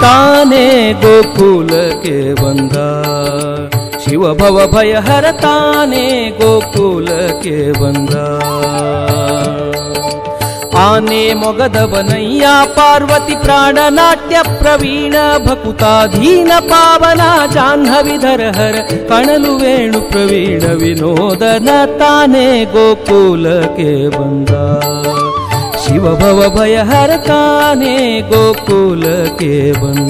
ತಾನೇ ಗೋಕುಲಕ್ಕೆ ಬಂದ ಶಿವಭವ ಭಯಹರ ತಾನೇ ಗೋಕುಲಕ್ಕೆ ಬಂದ ಆನೆ ಮೊಗದವನಯ್ಯ ಪಾರ್ವತಿ ಪ್ರಾಣನಾಟ್ಯ ಪ್ರವೀಣ ಭಕುತಾಧೀನ ಪಾವನ ಜಾಹ್ನವಿಧರ ಹರ ಕಣಲು ವೇಣು ಪ್ರವೀಣ ವಿನೋದನ ತಾನೇ ಗೋಕುಲಕ್ಕೆ ಬಂದ ಶಿವಭವ ಭಯಹರ ತಾನೇ ಗೋಕುಲಕ್ಕೆ ಬಂದ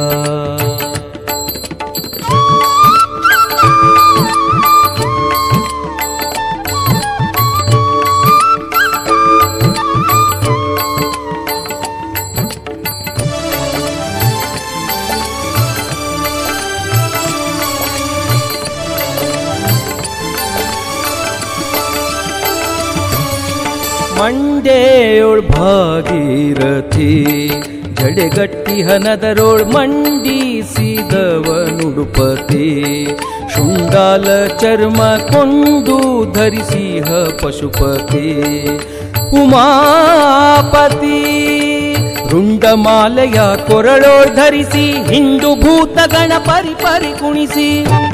ಮಂಡೇಯೊಳ್ ಭಾಗೀರಥಿ ಜಡೆಗಟ್ಟಿ ಹನದರೋಳ್ ಮಂಡಿಸಿದವನುಡುಪತಿ ಶುಂಡಾಲ ಚರ್ಮ ಕೊಂಡು ಧರಿಸಿಹ ಪಶುಪತಿ ಉಮಾಪತಿ ರುಂಡಮಾಲೆಯ ಕೊರಳೋಳ್ ಧರಿಸಿ ಹಿಂಡು ಭೂತ ಗಣ ಪರಿ ಪರಿ ಕುಣಿಸಿ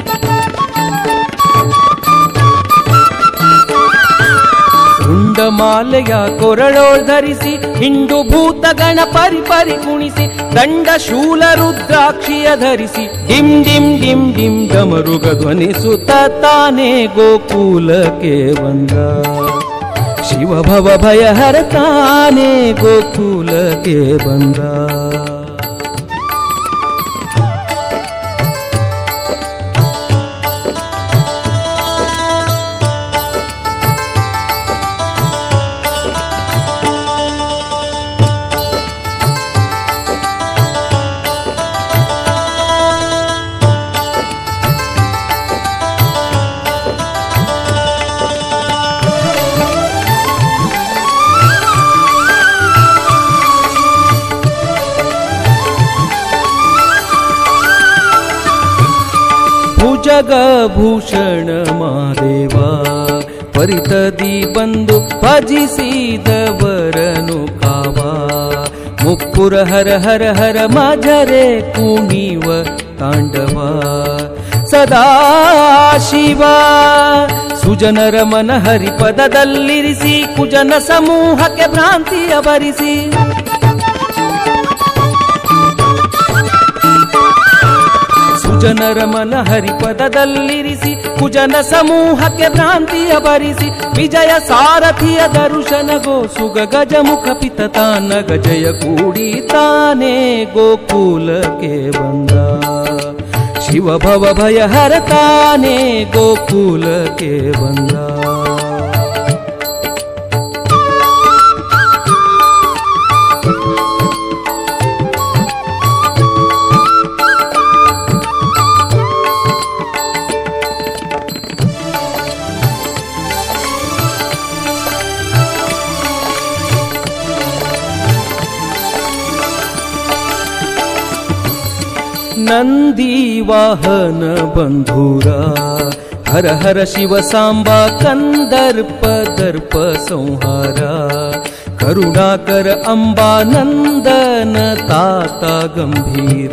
ರುಂಡಮಾಲೆಯ ಕೊರಳೋಳ್ ಧರಿಸಿ ಹಿಂಡು ಭೂತ ಗಣ ಪರಿ ಪರಿ ಕುಣಿಸಿ ದಂಡ ಶೂಲ ರುದ್ರಾಕ್ಷಿಯ ಧರಿಸಿ ಡಿಮ್ ಡಿಮ್ ಡಿಮ್ ಡಿಮ್ ಡಮರುಗ ಧ್ವನಿಸುತ್ತ ತಾನೇ ಗೋಕುಲಕ್ಕೆ ಬಂದ ಶಿವಭವ ಭಯಹರ ತಾನೇ ಗೋಕುಲಕ್ಕೆ ಬಂದ ಭುಜಗಭೂಷಣ ಮಾದೇವ ಪರಿತದಿ ಬಂದು ಭಜಿಸಿದವರನು ಕಾವ ಮುಪ್ಪುರ ಹರ ಹರ ಹರ ಮಜರೆ ಕುಣಿವ ತಾಂಡವ ಸದಾ ಶಿವ ಸುಜನರ ಮನ ಹರಿಪದದಲ್ಲಿರಿಸಿ ಕುಜನ ಸಮೂಹಕ್ಕೆ ಭ್ರಾಂತಿಯ ಭರಿಸಿ ಸುಜನರ ಮನ ಹರಿಪದದಲ್ಲಿರಿಸಿ ಕುಜನ ಸಮೂಹಕ್ಕೆ ಭ್ರಾಂತಿಯ ಭರಿಸಿ ವಿಜಯ ಸಾರಥಿಯ ದರುಶನಗೋ ಸುಗ ಗಜಮುಖ ಪಿತ ತಾನ ಗಜಯ ಕೂಡಿ ತಾನೇ ಗೋಕುಲಕ್ಕೆ ಬಂದ ಶಿವಭವ ಭಯ ಹರ ತಾನೇ ಗೋಕುಲಕ್ಕೆ ಬಂದ ನಂದಿ ವಾಹನ ಬಂಧುರ ಹರ ಹರ ಶಿವ ಸಾಂಬ ಕಂದರ್ಪ ದರ್ಪ ಸಂಹಾರ ಕರುಣಾಕರ ಅಂಬಾ ನಂದನ ತಾತ ಗಂಭೀರ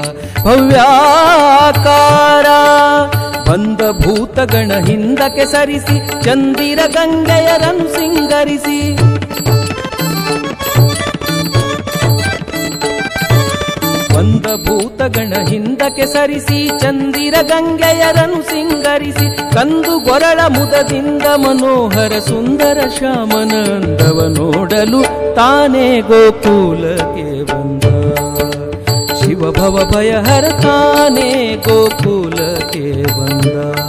ಭವ್ಯಾಕಾರ ಬಂದ ಭೂತಗಣ ಹಿಂದಕ್ಕೆ ಸರಿಸಿ ಚಂದಿರ ಗಂಗೆಯರನ್ನು ಸಿಂಗರಿಸಿ ಬಂದ ಭೂತಗಣ ಹಿಂದಕ್ಕೆ ಸರಿಸಿ ಚಂದಿರ ಗಂಗೆಯರನ್ನು ಸಿಂಗರಿಸಿ ಕಂದು ಗೊರಳ ಮುದದಿಂದ ಮನೋಹರ ಸುಂದರ ಶ್ಯಾಮನ ಅಂದವ ನೋಡಲು ತಾನೇ ಗೋಕುಲಕ್ಕೆ ಬಂದ ಶಿವಭವ ಭಯಹರ ತಾನೇ ಗೋಕುಲಕ್ಕೆ ಬಂದ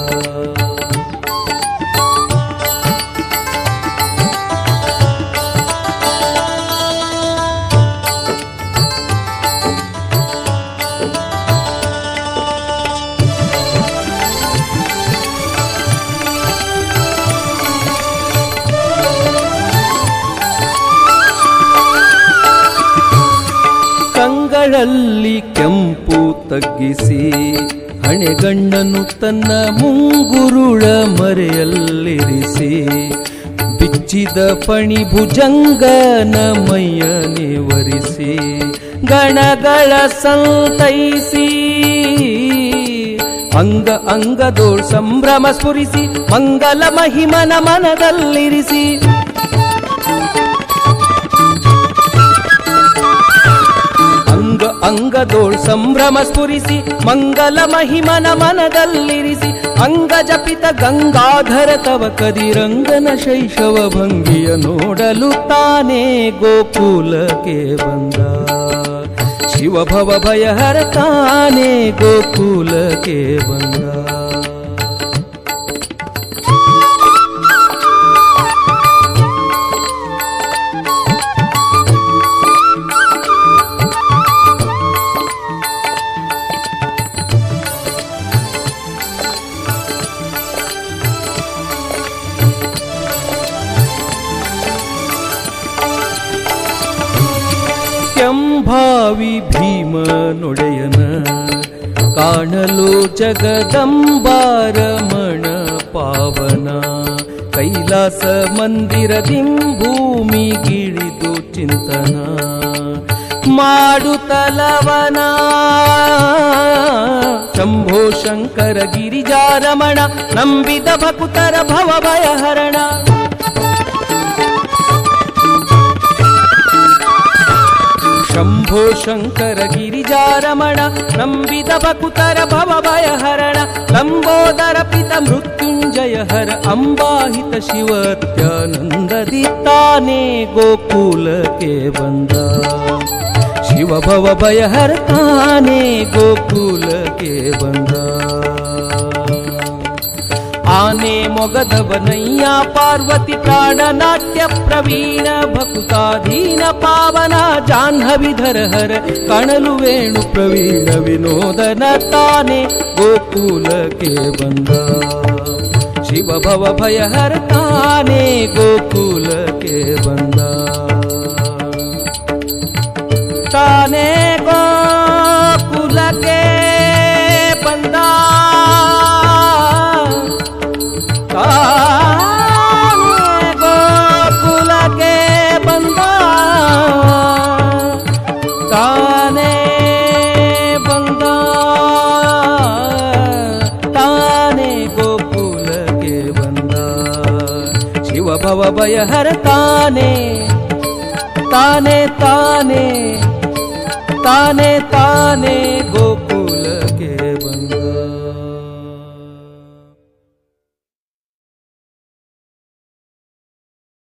ಕಂಗಳಲ್ಲಿ ಕೆಂಪು ತಗ್ಗಿಸಿ ಹಣೆಗಣ್ಣನು ತನ್ನ ಮುಂಗುರುಳ ಮರೆಯಲ್ಲಿರಿಸಿ ಬಿಚ್ಚಿದ ಫಣಿ ಭುಜಂಗನ ಮೈಯನೆ ವರಿಸಿ ಗಣಗಳ ಸಂತೈಸಿ ಅಂಗ ಅಂಗದೋಳ್ ಸಂಭ್ರಮ ಸ್ಫುರಿಸಿ ಮಂಗಲ ಮಹಿಮನ ಮನದಲ್ಲಿರಿಸಿ ಅಂಗ ಅಂಗದೋಳ್ ಸಂಭ್ರಮ ಸ್ಫುರಿಸಿ ಮಂಗಲ ಮಹಿಮನ ಮನದಲ್ಲಿರಿಸಿ ಅಂಗ ಜಪಿತ ಗಂಗಾಧರ ತವ ಕದಿರಂಗನ ಶೈಶವ ಭಂಗಿಯ ನೋಡಲು ತಾನೇ ಗೋಕುಲಕ್ಕೆ ಬಂದ ಶಿವಭವ ಭಯಹರ ತಾನೇ ಗೋಕುಲಕ್ಕೆ ಬಂದ ಕೆಂಭಾವಿ ಭೀಮನೊಡೆಯನ ಕಾಣಲು ಜಗದಂಬಾರಮಣ ಪಾವನ ಕೈಲಾಸ ಮಂದಿರದಿಂ ಭೂಮಿಗಿಳಿದು ಚಿಂತನ ಮಾಡುತ್ತಲವನ ಶಂಭೋ ಶಂಕರ ಗಿರಿಜಾರಮಣ ನಂಬಿದ ಭಕುತರ ಭವ ಭಯಹರಣ ಶಂಭೋ ಶಂಕರ ಗಿರಿಜಾರಮಣ ನಂಬಿದ ಭಕುತರ ಭವ ಭಯಹರಣ ಲಂಬೋದರ ಪಿತ ಮೃತ್ಯುಂಜಯ ಹರ ಅಂಬಾಹಿತ ಶಿವತ್ಯಾನಂದದಿ ತಾನೇ ಗೋಕುಲಕ್ಕೆ ಬಂದ ಶಿವ ಭವ ಭಯಹರ ತಾನೇ ಗೋಕುಲಕ್ಕೆ ಬಂದ ಆನೆ ಮೊಗದವನಯ್ಯ ಪಾರ್ವತಿ ಪ್ರಾಣನಾಟ್ಯ ಪ್ರವೀಣ ಭಕುತಾಧೀನ ಪಾವನ ಜಾಹ್ನವಿಧರ ಹರ ಕಣಲು ವೇಣು ಪ್ರವೀಣ ವಿನೋದನ ತಾನೆ ಗೋಕುಲಕ್ಕೆ ಬಂದ ಶಿವ ಭವ ಭಯ ಹರ ತಾನೆ ಗೋಕುಲಕ್ಕೆ ಬಂದ ತಾನೇ ಗೋಕುಲಕ್ಕೆ ಬಂದ ತಾನೇ ಗೋಕುಲಕ್ಕೆ ಬಂದ ತಾನೇ ಬಂದ ತಾನೇ ಗೋಕುಲಕ್ಕೆ ಬಂದ ಶಿವ ಭವ ಭಯ ಹರ ತಾನೇ ತಾನೇ ತಾನೇ ತಾನೇ ತಾನೇ ಗೋ